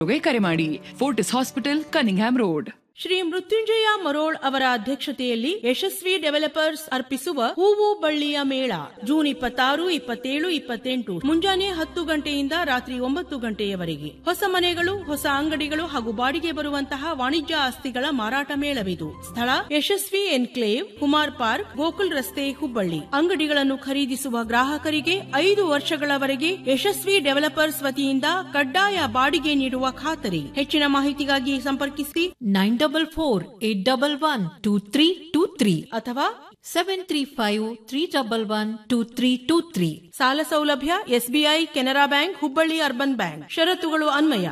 ಕರೆ ಮಾಡಿ Fortis hospital Cunningham road Shri Mrityunjaya Marol ಅವರ ಅಧ್ಯಕ್ಷತೆಯಲ್ಲಿ ಯಶಸ್ವಿ ಡೆವಲಪರ್ಸ್ ಅರ್ಪಿಸುವ ಹೂವು ಬಳ್ಳಿಯ ಮೇಳ ಜೂನ್ ಇಪ್ಪತ್ತಾರು ಇಪ್ಪತ್ತೇಳು ಇಪ್ಪತ್ತೆಂಟು ಮುಂಜಾನೆ ಹತ್ತು ಗಂಟೆಯಿಂದ ರಾತ್ರಿ ಒಂಬತ್ತು ಗಂಟೆಯವರೆಗೆ ಹೊಸ ಮನೆಗಳು ಹೊಸ ಅಂಗಡಿಗಳು ಹಾಗೂ ಬಾಡಿಗೆ ಬರುವಂತಹ ವಾಣಿಜ್ಯ ಆಸ್ತಿಗಳ ಮಾರಾಟ ಮೇಳವಿದು ಸ್ಥಳ ಯಶಸ್ವಿ ಎನ್ಕ್ಲೇವ್ ಕುಮಾರ್ ಪಾರ್ಕ್ ಗೋಕುಲ್ ರಸ್ತೆ ಹುಬ್ಬಳ್ಳಿ ಅಂಗಡಿಗಳನ್ನು ಖರೀದಿಸುವ ಗ್ರಾಹಕರಿಗೆ ಐದು ವರ್ಷಗಳವರೆಗೆ ಯಶಸ್ವಿ ಡೆವಲಪರ್ಸ್ ವತಿಯಿಂದ ಕಡ್ಡಾಯ ಬಾಡಿಗೆ ನೀಡುವ ಖಾತರಿ ಹೆಚ್ಚಿನ ಮಾಹಿತಿಗಾಗಿ ಸಂಪರ್ಕಿಸಿ nine double four eight double one two three two three ಅಥವಾ seven three five three double one two three two three ಸಾಲ ಸೌಲಭ್ಯ SBI Canara bank Hubballi urban bank ಷರತ್ತುಗಳು ಅನ್ವಯ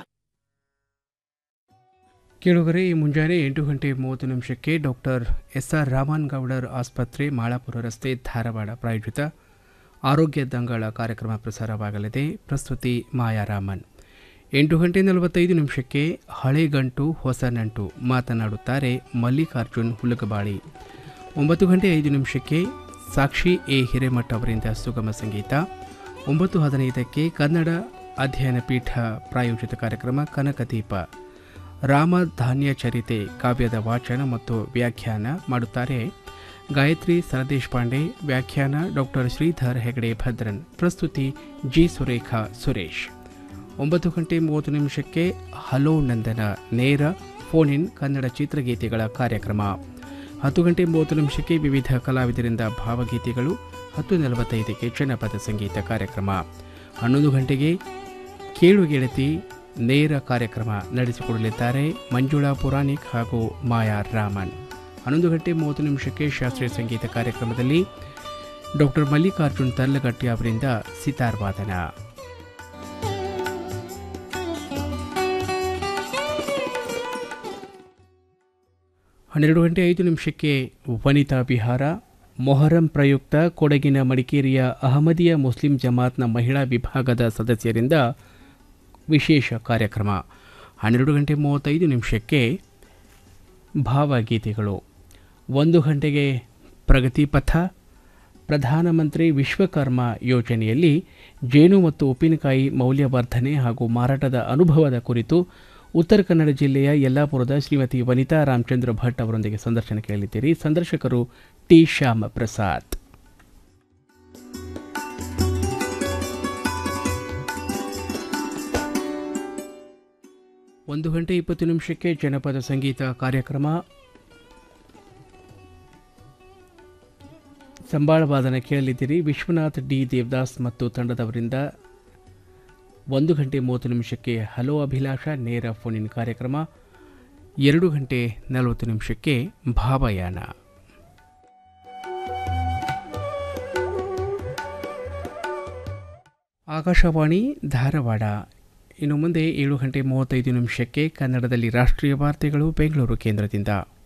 ಕೇಳುಗರೆ ಈ ಮುಂಜಾನೆ ಎಂಟು ಗಂಟೆ ಮೂವತ್ತು ನಿಮಿಷಕ್ಕೆ doctor S R Raman Gowdar ಆಸ್ಪತ್ರೆ ಮಾಳಾಪುರ ರಸ್ತೆ ಧಾರವಾಡ ಪ್ರಾಯೋಜಿತ ಆರೋಗ್ಯ ದಂಗಳ ಕಾರ್ಯಕ್ರಮ ಪ್ರಸಾರವಾಗಲಿದೆ ಪ್ರಸ್ತುತಿ ಮಾಯಾರಾಮನ್ ಎಂಟು ಗಂಟೆ ನಲವತ್ತೈದು ನಿಮಿಷಕ್ಕೆ ಹಳೆ ಗಂಟು ಹೊಸ ನಂಟು ಮಾತನಾಡುತ್ತಾರೆ ಮಲ್ಲಿಕಾರ್ಜುನ್ ಹುಲಗಬಾಳಿ ಒಂಬತ್ತು ಗಂಟೆ ಐದು ನಿಮಿಷಕ್ಕೆ ಸಾಕ್ಷಿ ಎ ಹಿರೇಮಠ ಅವರಿಂದ ಸುಗಮ ಸಂಗೀತ ಒಂಬತ್ತು ಹದಿನೈದಕ್ಕೆ ಕನ್ನಡ ಅಧ್ಯಯನ ಪೀಠ ಪ್ರಾಯೋಜಿತ ಕಾರ್ಯಕ್ರಮ ಕನಕದೀಪ ರಾಮಧಾನ್ಯ ಚರಿತೆ ಕಾವ್ಯದ ವಾಚನ ಮತ್ತು ವ್ಯಾಖ್ಯಾನ ಮಾಡುತ್ತಾರೆ ಗಾಯತ್ರಿ ಸರದೇಶ್ ಪಾಂಡೆ ವ್ಯಾಖ್ಯಾನ ಡಾಕ್ಟರ್ ಶ್ರೀಧರ್ ಹೆಗಡೆ ಭದ್ರನ್ ಪ್ರಸ್ತುತಿ ಜಿ ಸುರೇಖಾ ಸುರೇಶ್ ಒಂಬತ್ತು ಗಂಟೆ ಮೂವತ್ತು ನಿಮಿಷಕ್ಕೆ ಹಲೋ ನಂದನ ನೇರ ಫೋನ್ ಇನ್ ಕನ್ನಡ ಚಿತ್ರಗೀತೆಗಳ ಕಾರ್ಯಕ್ರಮ ಹತ್ತು ಗಂಟೆ ಮೂವತ್ತು ನಿಮಿಷಕ್ಕೆ ವಿವಿಧ ಕಲಾವಿದರಿಂದ ಭಾವಗೀತೆಗಳು ಹತ್ತು ನಲವತ್ತೈದಕ್ಕೆ ಜನಪದ ಸಂಗೀತ ಕಾರ್ಯಕ್ರಮ ಹನ್ನೊಂದು ಗಂಟೆಗೆ ಕೇಳು ಗೆಳತಿ ನೇರ ಕಾರ್ಯಕ್ರಮ ನಡೆಸಿಕೊಡಲಿದ್ದಾರೆ ಮಂಜುಳಾ ಪುರಾಣಿಕ್ ಹಾಗೂ ಮಾಯಾ ರಾಮನ್ ಹನ್ನೊಂದು ಗಂಟೆ ಮೂವತ್ತು ನಿಮಿಷಕ್ಕೆ ಶಾಸ್ತ್ರೀಯ ಸಂಗೀತ ಕಾರ್ಯಕ್ರಮದಲ್ಲಿ ಡಾಕ್ಟರ್ ಮಲ್ಲಿಕಾರ್ಜುನ್ ತರ್ಲಗಟ್ಟಿ ಅವರಿಂದ ಸಿತಾರ್ ವಾದನ ಹನ್ನೆರಡು ಗಂಟೆ ಐದು ನಿಮಿಷಕ್ಕೆ ವನಿತಾ ವಿಹಾರ ಮೊಹರಂ ಪ್ರಯುಕ್ತ ಕೊಡಗಿನ ಮಡಿಕೇರಿಯ ಅಹಮದಿಯಾ ಮುಸ್ಲಿಂ ಜಮಾತ್ನ ಮಹಿಳಾ ವಿಭಾಗದ ಸದಸ್ಯರಿಂದ ವಿಶೇಷ ಕಾರ್ಯಕ್ರಮ ಹನ್ನೆರಡು ಗಂಟೆ ಮೂವತ್ತೈದು ನಿಮಿಷಕ್ಕೆ ಭಾವಗೀತೆಗಳು ಒಂದು ಗಂಟೆಗೆ ಪ್ರಗತಿ ಪಥ ಪ್ರಧಾನಮಂತ್ರಿ ವಿಶ್ವಕರ್ಮ ಯೋಜನೆಯಲ್ಲಿ ಜೇನು ಮತ್ತು ಉಪ್ಪಿನಕಾಯಿ ಮೌಲ್ಯವರ್ಧನೆ ಹಾಗೂ ಮಾರಾಟದ ಅನುಭವದ ಕುರಿತು ಉತ್ತರ ಕನ್ನಡ ಜಿಲ್ಲೆಯ ಯಲ್ಲಾಪುರದ ಶ್ರೀಮತಿ ವನಿತಾ ರಾಮಚಂದ್ರ ಭಟ್ ಅವರೊಂದಿಗೆ ಸಂದರ್ಶನ ಕೇಳಿದ್ದೀರಿ ಸಂದರ್ಶಕರು ಟಿ ಶ್ಯಾಮ ಪ್ರಸಾದ್ ಒಂದು ಗಂಟೆ ಇಪ್ಪತ್ತು ನಿಮಿಷಕ್ಕೆ ಜನಪದ ಸಂಗೀತ ಕಾರ್ಯಕ್ರಮ ಸಂಬಾಳ ವಾದನ ಕೇಳಲಿದ್ದೀರಿ ವಿಶ್ವನಾಥ್ ಡಿ ದೇವದಾಸ್ ಮತ್ತು ತಂಡದವರಿಂದ ಒಂದು ಗಂಟೆ ಮೂವತ್ತು ನಿಮಿಷಕ್ಕೆ ಹಲೋ ಅಭಿಲಾಷ ನೇರ ಫೋನಿನ್ ಕಾರ್ಯಕ್ರಮ ಎರಡು ಗಂಟೆ ನಲವತ್ತು ನಿಮಿಷಕ್ಕೆ ಭಾವಯಾನ ಆಕಾಶವಾಣಿ ಧಾರವಾಡ ಇನ್ನು ಮುಂದೆ ಏಳು ಗಂಟೆ ಮೂವತ್ತೈದು ನಿಮಿಷಕ್ಕೆ ಕನ್ನಡದಲ್ಲಿ ರಾಷ್ಟ್ರೀಯ ವಾರ್ತೆಗಳು ಬೆಂಗಳೂರು ಕೇಂದ್ರದಿಂದ